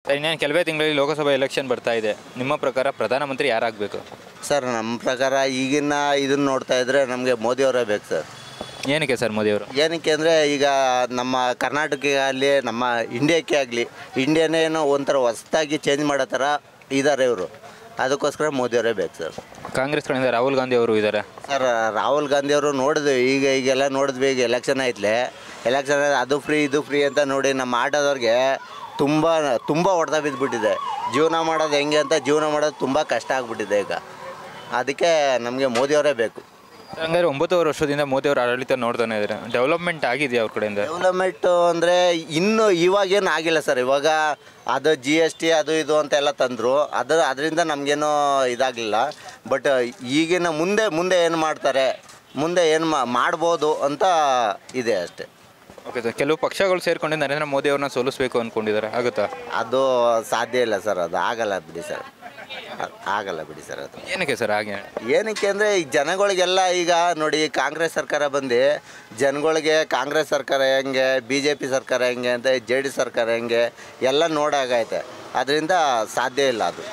sir ಇನ್ನೇನು ಕೆಲವೇ ತಿಂಗಳಲ್ಲಿ ಲೋಕಸಭಾ ಎಲೆಕ್ಷನ್ ಬರ್ತಾ ಇದೆ ನಿಮ್ಮ ಪ್ರಕಾರ ಪ್ರಧಾನಮಂತ್ರಿ ಯಾರಾಗಬೇಕು ಸರ್ ನಮ್ಮ ಪ್ರಕಾರ ಈಗಿನ ಇದನ್ನ ನೋಡ್ತಾ ಇದ್ರೆ ನಮಗೆ ಮೋದಿಯವರೇ ಬೇಕು ಸರ್ ಏನಕ್ಕೆ ಸರ್ ಮೋದಿಯವರು ಏನಕ್ಕೆ ಅಂದರೆ ಈಗ ನಮ್ಮ ಕರ್ನಾಟಕಕ್ಕೆ ಆಗಲಿ ನಮ್ಮ ಇಂಡಿಯಾಕ್ಕೆ ಆಗಲಿ ಇಂಡಿಯಾನೇ ಏನೋ ಒಂಥರ ಹೊಸ್ದಾಗಿ ಚೇಂಜ್ ಮಾಡೋ ಥರ ಇದ್ದಾರೆ ಇವರು ಅದಕ್ಕೋಸ್ಕರ ಮೋದಿಯವರೇ ಬೇಕು ಸರ್ ಕಾಂಗ್ರೆಸ್ ಕಡೆಯಿಂದ ರಾಹುಲ್ ಗಾಂಧಿ ಅವರು ಇದ್ದಾರೆ ಸರ್ ರಾಹುಲ್ ಗಾಂಧಿ ಅವರು ನೋಡಿದ್ವಿ ಈಗ ಈಗೆಲ್ಲ ನೋಡಿದ್ವಿ ಈಗ ಎಲೆಕ್ಷನ್ ಐತ್ಲೆ ಎಲೆಕ್ಷನ್ ಅದು ಫ್ರೀ ಇದು ಫ್ರೀ ಅಂತ ನೋಡಿ ನಮ್ಮ ಆಟೋದವ್ರಿಗೆ ತುಂಬ ತುಂಬ ಹೊಡೆದ ಬಿದ್ದುಬಿಟ್ಟಿದೆ ಜೀವನ ಮಾಡೋದು ಹೆಂಗೆ ಅಂತ ಜೀವನ ಮಾಡೋದು ತುಂಬ ಕಷ್ಟ ಆಗ್ಬಿಟ್ಟಿದೆ ಈಗ ಅದಕ್ಕೆ ನಮಗೆ ಮೋದಿಯವರೇ ಬೇಕು ಹಂಗಾದ್ರೆ ಒಂಬತ್ತುವರೆ ವರ್ಷದಿಂದ ಮೋದಿ ಅವರು ಆಡಳಿತ ನೋಡ್ತಾನೆ ಇದ್ದಾರೆ ಡೆವಲಪ್ಮೆಂಟ್ ಆಗಿದೆಯಾ ಅವ್ರ ಕಡೆಯಿಂದ ಡೆವಲಪ್ಮೆಂಟು ಅಂದರೆ ಇನ್ನು ಇವಾಗೇನು ಆಗಿಲ್ಲ ಸರ್ ಇವಾಗ ಅದು ಜಿ ಎಸ್ ಟಿ ಅದು ಇದು ಅಂತೆಲ್ಲ ತಂದರು ಅದು ಅದರಿಂದ ನಮಗೇನು ಇದಾಗಲಿಲ್ಲ ಬಟ್ ಈಗಿನ ಮುಂದೆ ಮುಂದೆ ಏನು ಮಾಡ್ತಾರೆ ಮುಂದೆ ಏನು ಮಾಡ್ಬೋದು ಅಂತ ಇದೆ ಅಷ್ಟೆ ಓಕೆ ಸರ್ ಕೆಲವು ಪಕ್ಷಗಳು ಸೇರ್ಕೊಂಡು ನರೇಂದ್ರ ಮೋದಿ ಅವ್ರನ್ನ ಸೋಲಿಸ್ಬೇಕು ಅಂದ್ಕೊಂಡಿದ್ದಾರೆ ಆಗುತ್ತಾ ಅದು ಸಾಧ್ಯ ಇಲ್ಲ ಸರ್ ಅದು ಆಗಲ್ಲ ಬಿಡಿ ಸರ್ ಅ- ಆಗಲ್ಲ ಬಿಡಿ ಸರ್ ಅದು ಏನಕ್ಕೆ ಸರ್ ಹಾಗೆ ಏನಕ್ಕೆ ಅಂದರೆ ಈ ಜನಗಳಿಗೆಲ್ಲ ಈಗ ನೋಡಿ ಕಾಂಗ್ರೆಸ್ ಸರ್ಕಾರ ಬಂದು ಜನಗಳಿಗೆ ಕಾಂಗ್ರೆಸ್ ಸರ್ಕಾರ ಹೆಂಗೆ ಬಿ ಜೆ ಪಿ ಸರ್ಕಾರ ಹೆಂಗೆ ಅಂತ ಜೆ ಡಿ ಸರ್ಕಾರ ಹೆಂಗೆ ಎಲ್ಲ ನೋಡಾಗೈತೆ ಅದರಿಂದ ಸಾಧ್ಯ ಇಲ್ಲ ಅದು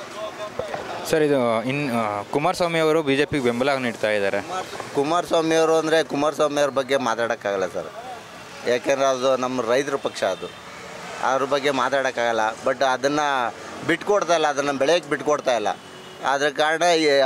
ಸರ್ ಇದು ಇನ್ ಆ, ಕುಮಾರಸ್ವಾಮಿ ಅವರು ಬಿ ಜೆ ಪಿಗೆ ಬೆಂಬಲ ನೀಡ್ತಾ ಇದ್ದಾರೆ ಕುಮಾರಸ್ವಾಮಿ ಅವರು ಅಂದರೆ ಕುಮಾರಸ್ವಾಮಿ ಅವ್ರ ಬಗ್ಗೆ ಮಾತಾಡೋಕ್ಕಾಗಲ್ಲ ಸರ್ ಯಾಕೆಂದ್ರೆ ಅದು ನಮ್ಮ ರೈತರ ಪಕ್ಷ ಅದು ಅವ್ರ ಬಗ್ಗೆ ಮಾತಾಡೋಕ್ಕಾಗಲ್ಲ ಬಟ್ ಅದನ್ನು ಬಿಟ್ಕೊಡ್ತಾ ಇಲ್ಲ ಅದನ್ನು ಬೆಳೆಯೋಕ್ಕೆ ಬಿಟ್ಕೊಡ್ತಾ ಇಲ್ಲ ಅದ್ರ ಕಾರಣ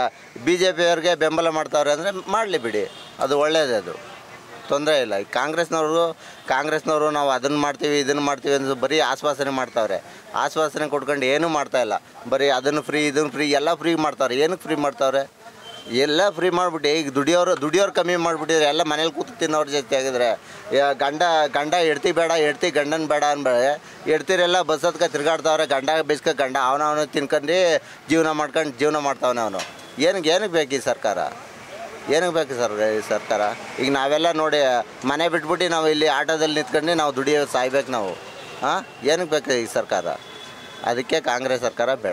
ಬಿ ಜೆ ಪಿಯವ್ರಿಗೆ ಬೆಂಬಲ ಮಾಡ್ತಾವ್ರೆ ಅಂದರೆ ಮಾಡಲಿ ಬಿಡಿ ಅದು ಒಳ್ಳೆಯದೇ ಅದು ತೊಂದರೆ ಇಲ್ಲ ಈ ಕಾಂಗ್ರೆಸ್ನವರು ಕಾಂಗ್ರೆಸ್ನವರು ನಾವು ಅದನ್ನು ಮಾಡ್ತೀವಿ ಇದನ್ನು ಮಾಡ್ತೀವಿ ಅಂತ ಬರೀ ಆಶ್ವಾಸನೆ ಮಾಡ್ತಾವ್ರೆ ಆಶ್ವಾಸನೆ ಕೊಟ್ಕೊಂಡು ಏನೂ ಮಾಡ್ತಾ ಇಲ್ಲ ಬರೀ ಅದನ್ನು ಫ್ರೀ ಇದನ್ನು ಫ್ರೀ ಎಲ್ಲ ಫ್ರೀ ಮಾಡ್ತಾವ್ರೆ ಏನಕ್ಕೆ ಫ್ರೀ ಮಾಡ್ತಾವ್ರೆ ಎಲ್ಲ ಫ್ರೀ ಮಾಡಿಬಿಟ್ಟು ಈಗ ದುಡಿಯೋರು ದುಡಿಯೋರು ಕಮ್ಮಿ ಮಾಡಿಬಿಟ್ಟಿದ್ರೆ ಎಲ್ಲ ಮನೇಲಿ ಕೂತು ತಿನ್ನೋರ ಜೊತೆ ಆಗಿದ್ರೆ ಯಾ- ಗಂಡ ಗಂಡ ಎಡ್ತಿ ಬೇಡ ಎಡ್ತಿ ಗಂಡನ ಬೇಡ ಅನ್ಬೇಳೆ ಎಡ್ತಿರೆಲ್ಲ ಬಸ್ ಹತ್ಕ ತಿರ್ಗಾಡ್ತಾವ್ರೆ ಗಂಡ ಬೇಸ್ಕ ಗಂಡ ಅವನವನು ತಿನ್ಕೊಂಡು ಜೀವನ ಮಾಡ್ಕೊಂಡು ಜೀವನ ಮಾಡ್ತಾವನೆ ಅವನು ಏನಕ್ಕೆ ಏನಕ್ಕೆ ಬೇಕು ಈ ಸರ್ಕಾರ ಏನಕ್ಕೆ ಬೇಕು ಸರ್ ಈ ಸರ್ಕಾರ ಈಗ ನಾವೆಲ್ಲ ನೋಡಿ ಮನೆ ಬಿಟ್ಬಿಟ್ಟು ನಾವು ಇಲ್ಲಿ ಆಟೋದಲ್ಲಿ ನಿಂತ್ಕೊಂಡು ನಾವು ದುಡಿಯೋ ಸಾಯ್ಬೇಕು ನಾವು ಹಾಂ ಏನಕ್ಕೆ ಬೇಕು ಈ ಸರ್ಕಾರ ಅದಕ್ಕೆ ಕಾಂಗ್ರೆಸ್ ಸರ್ಕಾರ ಬೇಡ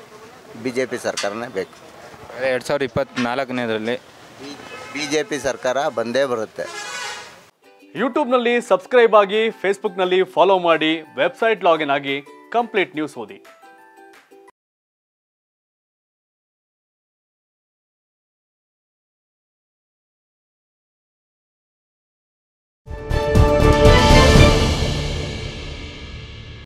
ಬಿ ಜೆ ಪಿ ಸರ್ಕಾರನೇ ಬೇಕು ಎರಡು ಸಾವಿರದ ಇಪ್ಪತ್ತ್ನಾಲ್ಕನೇದರಲ್ಲಿ ಬಿ ಜೆ ಪಿ ಸರ್ಕಾರ ಬಂದೇ ಬರುತ್ತೆ ಯೂಟ್ಯೂಬ್ನಲ್ಲಿ ಸಬ್ಸ್ಕ್ರೈಬ್ ಆಗಿ ಫೇಸ್ಬುಕ್ನಲ್ಲಿ ಫಾಲೋ ಮಾಡಿ ವೆಬ್ಸೈಟ್ ಲಾಗಿನ್ ಆಗಿ ಕಂಪ್ಲೀಟ್ ನ್ಯೂಸ್ ಓದಿ